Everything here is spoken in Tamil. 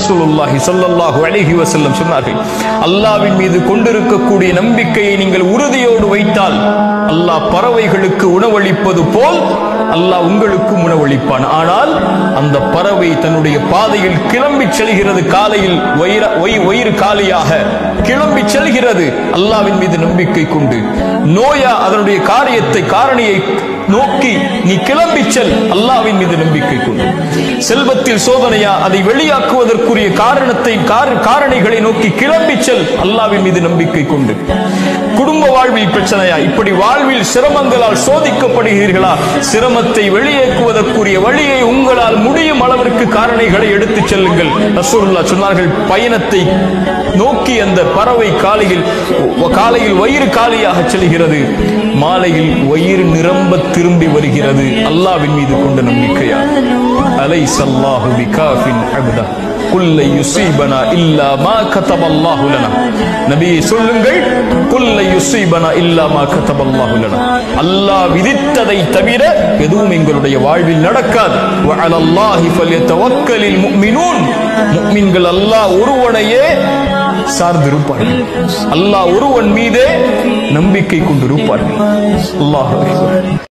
ரசூலுல்லாஹி ஸல்லல்லாஹு அலைஹி வஸல்லம் சொன்னார்கள் அல்லாஹ்வின் மீது கொண்டிருக்கக்கூடிய நம்பிக்கையை நீங்கள் உறுதியோடு வைத்தால் அல்லாஹ் பறவைகளுக்கு உணவளிப்பது போல் அல்லாஹ் உங்களுக்கும் உணவளிப்பான் ஆனால் அந்த பறவை தன்னுடைய பாதையில் கிளம்பி செல்கிறது காலையில் வயிற- வயி- வயிறு காலியாக கிளம்பி செல்கிறது அல்லாஹ்வின் மீது நம்பிக்கை கொண்டு நோயா அதனுடைய காரியத்தை காரணியை நோக்கி நீ கிளம்பி செல் அல்லாஹ்வின் மீது நம்பிக்கை கொண்டு செல்வத்தில் சோதனையா அதை வெளியாக்குவதற்குரிய காரணத்தை கார- காரணிகளை நோக்கி கிளம்பி செல் அல்லாஹ்வின் மீது நம்பிக்கை கொண்டு குடும்ப வாழ்வில் பிரச்சனையா இப்படி வாழ்வில் சிரமங்களால் சோதிக்கப்படுகிறீர்களா சிரமத்தை வெளியேக்குவதற்குரிய வழியை உங்களால் முடியும் அளவிற்கு காரணிகளை எடுத்துச் செல்லுங்கள் ரசூலுல்லாஹ் சொன்னார்கள் பயணத்தை நோக்கி அந்த பறவை காலையில் காலையில் வயிறு காலியாக செல்கிறது மாலையில் வயிறு நிரம்ப திரும்பி வருகிறது அல்லாஹ்வின் மீது கொண்ட நம்பிக்கையா அலைஸ் அல்லாஹு பிகாஃபின் அப்தா குல்லை யுசீபனா இல்லா மா கதபல்லாஹு லனா நபியே சொல்லுங்கள் குல்லை யுசீபனா இல்லா மா கதபல்லாஹு லனா அல்லாஹ் விதித்ததை தவிர எதுவும் எங்களுடைய வாழ்வில் நடக்காது வ அலல்லாஹி ஃபல்யதவக்கலில் முஃமினூன் முஃமின்கள் அல்லாஹ் ஒருவனையே சார்ந்திருப்பார்கள் அல்லாஹ் ஒருவன் மீதே நம்பிக்கை கொண்டிருப்பார்கள் அல்லாஹ் அக்பர்